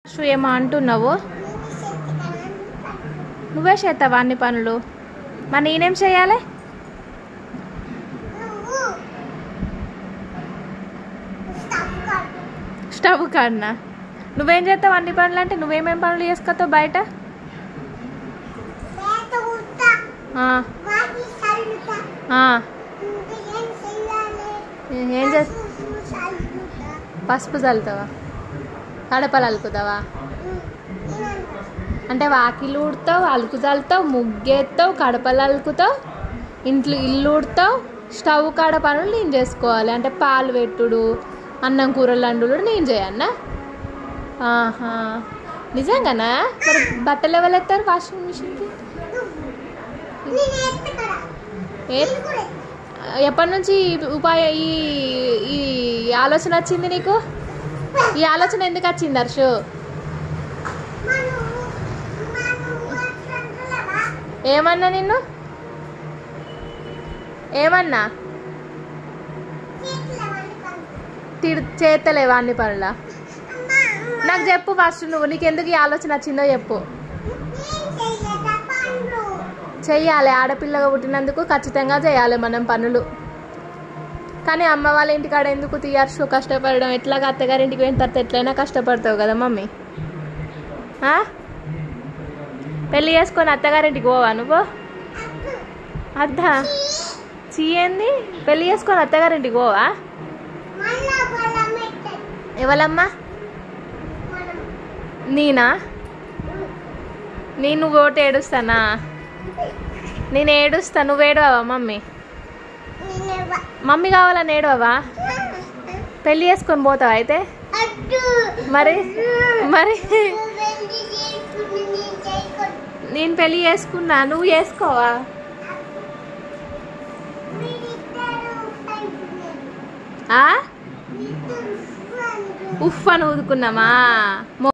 Shoe ఏమో అంటున్నావు నువ్వే చేస్తావా అన్ని పనులు మరి నేనేం చేయాలి స్టవ్ కాడనా నువ్వేం చేస్తావు అన్ని పనులు అంటే నువ్వేమేం పనులు చేసుకొస్తావు బయట ఆ, ఆ. ఏం చే పసుపు చల్లుతావా కడపలు అలుకుతావా అంటే వాకిలు ఊడతావు అలుకు చల్లుతావు ముగ్గేస్తావు కడపలు అలుకుతావు ఇంట్లో ఇల్లు ఊడతావు స్టవ్ కాడ పనులు నేను చేసుకోవాలి అంటే పాలు పెట్టుడు అన్నం కూరలు అండుడు నేను చేయన్నా ఆహా నిజంగానా మరి బట్టలు ఎవరు ఎత్తారు వాషింగ్ మిషన్కి ఏ ఎప్పటి నుంచి ఈ ఉపాయ ఈ ఈ ఆలోచన వచ్చింది నీకు ఈ ఆలోచన ఎందుకు వచ్చింది హర్షు ఏమన్నా నిన్ను ఏమన్నా తిడు చేతలేవా అన్ని పనుల నాకు చెప్పు ఫస్ట్ నువ్వు నీకు ఎందుకు ఈ ఆలోచన వచ్చిందో చెప్పు చెయ్యాలి ఆడపిల్లగా పుట్టినందుకు ఖచ్చితంగా చేయాలి మనం పనులు కానీ అమ్మ వాళ్ళ ఇంటికాడ ఎందుకు తీయర్చు కష్టపడడం ఎట్లాగా అత్తగారింటికి పోయిన తర్వాత ఎట్లయినా కష్టపడతావు కదా మమ్మీ ఆ? పెళ్ళి చేసుకొని అత్తగారింటికి పోవా నువ్వు అద్దా చీయంది పెళ్ళి చేసుకొని అత్తగారింటికి పోవా ఎవరమ్మా నేనా నేను నువ్వు ఒకటి ఏడుస్తానా నేను ఏడుస్తా నువ్వు ఏడవా మమ్మీ మమ్మీ కావాలని ఏడవా పెళ్ళి చేసుకొని పోతావా అయితే మరి మరి నేను పెళ్ళి చేసుకున్నా నువ్వు చేసుకోవా ఆ? ఉఫ్ అని ఊదుకున్నామా